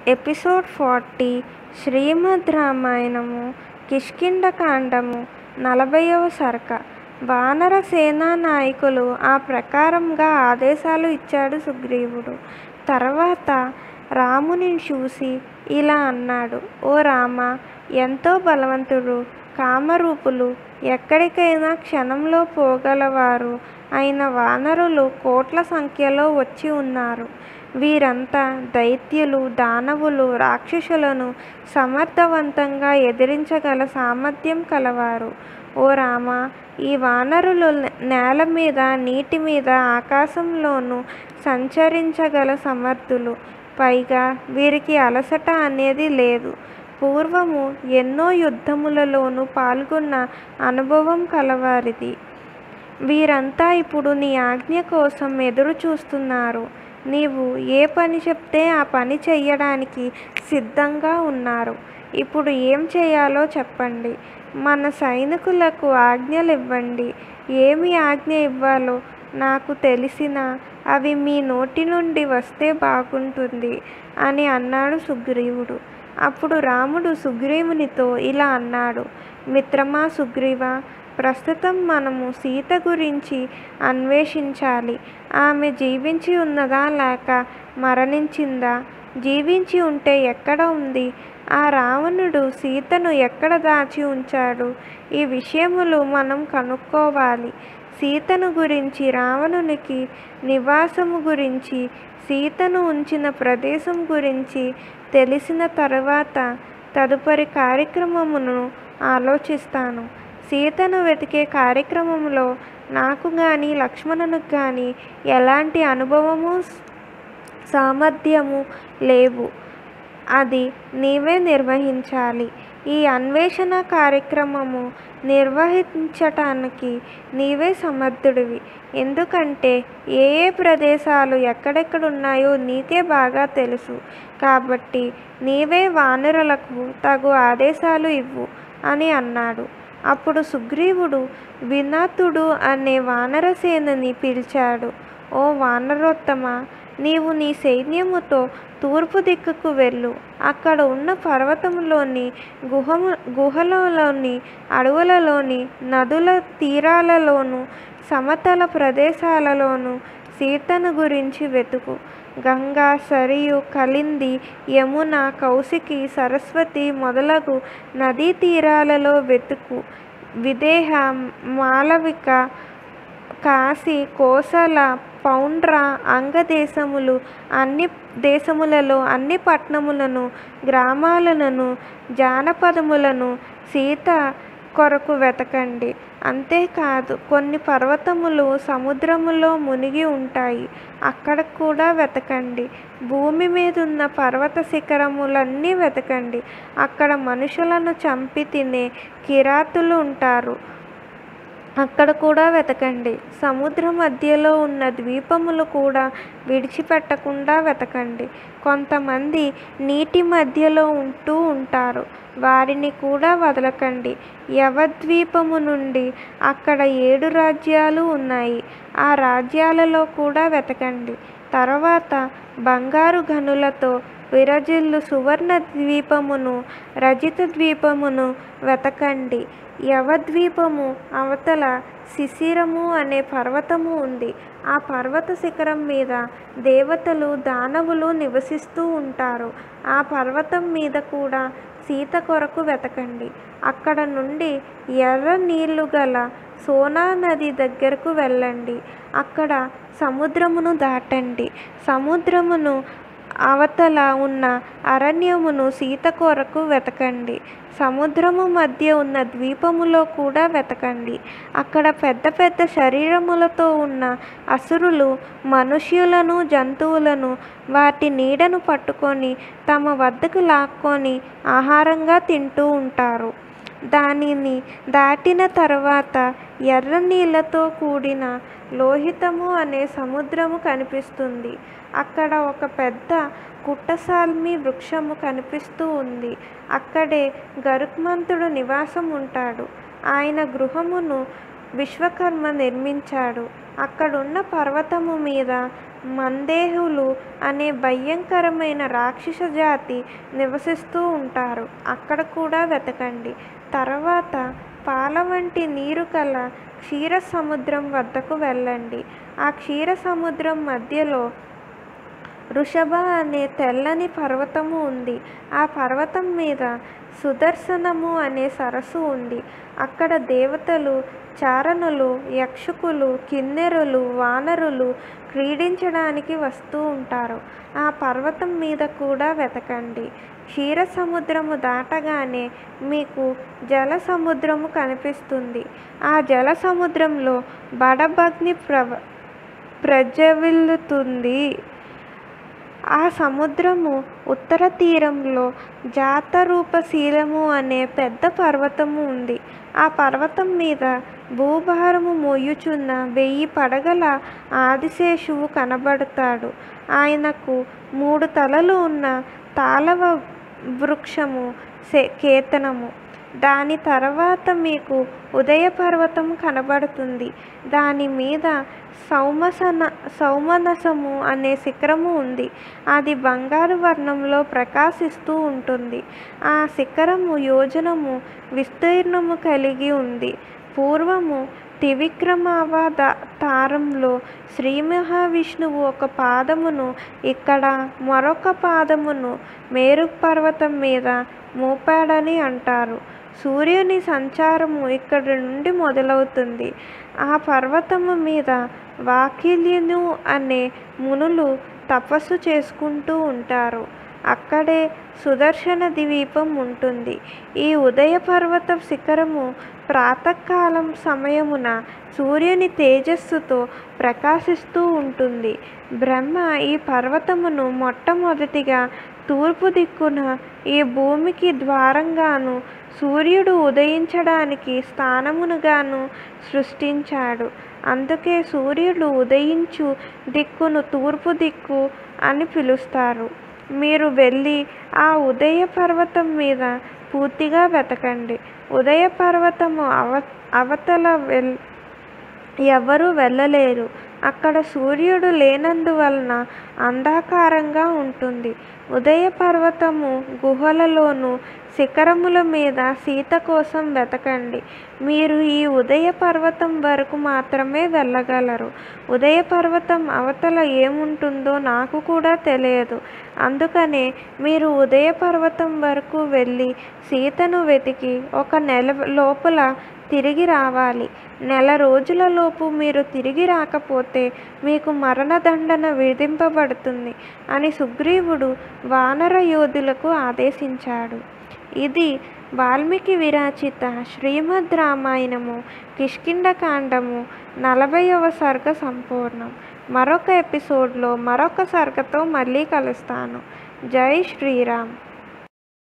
episode forty శ్రీమద్ రామాయణము కిష్కింధకాండము నలభైవ సర్క వానర సేనా నాయకులు ఆ ప్రకారంగా ఆదేశాలు ఇచ్చాడు సుగ్రీవుడు తర్వాత రాముని చూసి ఇలా అన్నాడు ఓ రామ ఎంతో బలవంతుడు కామరూపులు ఎక్కడికైనా క్షణంలో పోగలవారు అయిన వానరులు కోట్ల సంఖ్యలో వచ్చి ఉన్నారు వీరంతా దైత్యులు దానవులు రాక్షసులను సమర్థవంతంగా ఎదిరించగల సామర్థ్యం కలవారు ఓ రామ ఈ వానరులు నేల మీద నీటి మీద ఆకాశంలోనూ సంచరించగల సమర్థులు పైగా వీరికి అలసట అనేది లేదు పూర్వము ఎన్నో యుద్ధములలోనూ పాల్గొన్న అనుభవం కలవారిది వీరంతా ఇప్పుడు నీ ఆజ్ఞ కోసం ఎదురు చూస్తున్నారు నీవు ఏ పని చెప్తే ఆ పని చెయ్యడానికి సిద్ధంగా ఉన్నారు ఇప్పుడు ఏం చేయాలో చెప్పండి మన సైనికులకు ఆజ్ఞలు ఇవ్వండి ఏమి ఆజ్ఞ ఇవ్వాలో నాకు తెలిసిన అవి మీ నోటి నుండి వస్తే బాగుంటుంది అని అన్నాడు సుగ్రీవుడు అప్పుడు రాముడు సుగ్రీవునితో ఇలా అన్నాడు మిత్రమా సుగ్రీవ ప్రస్తుతం మనము సీత గురించి అన్వేషించాలి ఆమె జీవించి ఉన్నదా లేక మరణించిందా జీవించి ఉంటే ఎక్కడ ఉంది ఆ రావణుడు సీతను ఎక్కడ దాచి ఉంచాడు ఈ విషయములు మనం కనుక్కోవాలి సీతను గురించి రావణునికి నివాసము గురించి సీతను ఉంచిన ప్రదేశం గురించి తెలిసిన తర్వాత తదుపరి కార్యక్రమమును ఆలోచిస్తాను సీతను వెతికే కార్యక్రమంలో నాకు కానీ లక్ష్మణునికి కానీ ఎలాంటి అనుభవము సామర్థ్యము లేవు అది నీవే నిర్వహించాలి ఈ అన్వేషణ కార్యక్రమము నిర్వహించటానికి నీవే సమర్థుడివి ఎందుకంటే ఏ ఏ ప్రదేశాలు ఎక్కడెక్కడ ఉన్నాయో నీకే బాగా తెలుసు కాబట్టి నీవే వానరులకు తగు ఆదేశాలు ఇవ్వు అని అన్నాడు అప్పుడు సుగ్రీవుడు వినతుడు అనే వానరసేనని పిలిచాడు ఓ వానరోత్తమ నీవు నీ సైన్యముతో తూర్పు దిక్కుకు వెళ్ళు అక్కడ ఉన్న పర్వతంలోని గుహము గుహలలోని అడవులలోని నదుల తీరాలలోను సమతల ప్రదేశాలలోను సీతను గురించి వెతుకు గంగా సరియు కలింది యమున కౌశికి సరస్వతి మొదలగు నదీ తీరాలలో వెతుకు విదేహ మాలవిక కాశీ కోసల పౌండ్ర అంగదేశములు అన్ని దేశములలో అన్ని పట్టణములను గ్రామాలను జానపదములను సీత కొరకు వెతకండి అంతేకాదు కొన్ని పర్వతములు సముద్రములో మునిగి ఉంటాయి అక్కడ కూడా వెతకండి భూమి మీద ఉన్న పర్వత శిఖరములన్నీ వెతకండి అక్కడ మనుషులను చంపి తినే కిరాతులు ఉంటారు అక్కడ కూడా వెతకండి సముద్ర మధ్యలో ఉన్న ద్వీపములు కూడా విడిచిపెట్టకుండా వెతకండి కొంతమంది నీటి మధ్యలో ఉంటూ ఉంటారు వారిని కూడా వదలకండి యవద్వీపము నుండి అక్కడ ఏడు రాజ్యాలు ఉన్నాయి ఆ రాజ్యాలలో కూడా వెతకండి తర్వాత బంగారు గనులతో విరజిల్లు సువర్ణ ద్వీపమును రజిత ద్వీపమును వెతకండి యవద్వీపము అవతల శిశిరము అనే పర్వతము ఉంది ఆ పర్వత శిఖరం మీద దేవతలు దానవులు నివసిస్తూ ఉంటారు ఆ పర్వతం మీద కూడా సీత కొరకు వెతకండి అక్కడ నుండి ఎర్ర నీళ్లు గల సోనా నది దగ్గరకు వెళ్ళండి అక్కడ సముద్రమును దాటండి సముద్రమును అవతల ఉన్న అరణ్యమును సీత కొరకు వెతకండి సముద్రము మధ్య ఉన్న ద్వీపములో కూడా వెతకండి అక్కడ పెద్ద పెద్ద శరీరములతో ఉన్న అసురులు మనుష్యులను జంతువులను వాటి నీడను పట్టుకొని తమ వద్దకు లాక్కొని ఆహారంగా తింటూ ఉంటారు దానిని దాటిన తర్వాత ఎర్ర నీళ్ళతో కూడిన లోహితము అనే సముద్రము కనిపిస్తుంది అక్కడ ఒక పెద్ద కుట్టసాల్మి వృక్షము కనిపిస్తూ ఉంది అక్కడే గరుత్మంతుడు నివాసం ఉంటాడు ఆయన గృహమును విశ్వకర్మ నిర్మించాడు అక్కడున్న పర్వతము మీద మందేహులు అనే భయంకరమైన రాక్షస జాతి నివసిస్తూ ఉంటారు అక్కడ కూడా వెతకండి తర్వాత పాల వంటి నీరు కల క్షీర సముద్రం వద్దకు వెళ్ళండి ఆ క్షీర సముద్రం మధ్యలో వృషభ అనే తెల్లని పర్వతము ఉంది ఆ పర్వతం మీద సుదర్శనము అనే సరస్సు ఉంది అక్కడ దేవతలు చారణులు యక్షకులు కిన్నెరులు వానరులు క్రీడించడానికి వస్తూ ఉంటారు ఆ పర్వతం మీద కూడా వెతకండి క్షీర సముద్రము దాటగానే మీకు జల సముద్రము కనిపిస్తుంది ఆ జల సముద్రంలో బడబగ్ని ప్రవ ప్రజ్వలిల్లుతుంది ఆ సముద్రము ఉత్తర తీరంలో జాతరూపశీలము అనే పెద్ద పర్వతము ఉంది ఆ పర్వతం మీద భూభారము మోయుచున్న వెయ్యి పడగల ఆదిశేషువు కనబడతాడు ఆయనకు మూడు తలలు ఉన్న తాళవ వృక్షము సే కేతనము దాని తర్వాత మీకు ఉదయ పర్వతం కనబడుతుంది దాని మీద సౌమసన సౌమనసము అనే శిఖరము ఉంది అది బంగారు వర్ణంలో ప్రకాశిస్తూ ఉంటుంది ఆ శిఖరము యోజనము విస్తీర్ణము కలిగి ఉంది పూర్వము త్రివిక్రమావద తారంలో శ్రీ మహావిష్ణువు ఒక పాదమును ఇక్కడ మరొక పాదమును మేరు పర్వతం మీద మోపాడని అంటారు సూర్యుని సంచారము ఇక్కడి నుండి మొదలవుతుంది ఆ పర్వతము మీద వాకిల్యును అనే మునులు తపస్సు చేసుకుంటూ ఉంటారు అక్కడే సుదర్శన ద్వీపం ఉంటుంది ఈ ఉదయ పర్వత శిఖరము ప్రాతకాలం సమయమున సూర్యుని తేజస్సుతో ప్రకాశిస్తూ ఉంటుంది బ్రహ్మ ఈ పర్వతమును మొట్టమొదటిగా తూర్పు దిక్కున ఈ భూమికి ద్వారంగాను సూర్యుడు ఉదయించడానికి స్థానమునుగాను సృష్టించాడు అందుకే సూర్యుడు ఉదయించు దిక్కును తూర్పు దిక్కు అని పిలుస్తారు మీరు వెళ్ళి ఆ ఉదయ పర్వతం మీద పూర్తిగా వెతకండి ఉదయ పర్వతము అవ అవతల వెల్ ఎవరు వెళ్ళలేరు అక్కడ సూర్యుడు లేనందువలన అంధకారంగా ఉంటుంది ఉదయ పర్వతము గుహలలోను శిఖరముల మీద సీత కోసం వెతకండి మీరు ఈ ఉదయ పర్వతం వరకు మాత్రమే వెళ్ళగలరు ఉదయ పర్వతం అవతల ఏముంటుందో నాకు కూడా తెలియదు అందుకనే మీరు ఉదయ పర్వతం వరకు వెళ్ళి సీతను వెతికి ఒక నెల లోపల తిరిగి రావాలి నెల రోజులలోపు మీరు తిరిగి రాకపోతే మీకు మరణదండన విధింపబడుతుంది అని సుగ్రీవుడు వానర యోధులకు ఆదేశించాడు ఇది వాల్మీకి విరాచిత శ్రీమద్ రామాయణము కిష్కిండకాండము నలభైవ సర్గ సంపూర్ణం మరొక ఎపిసోడ్లో మరొక సర్గతో మళ్ళీ కలుస్తాను జై శ్రీరామ్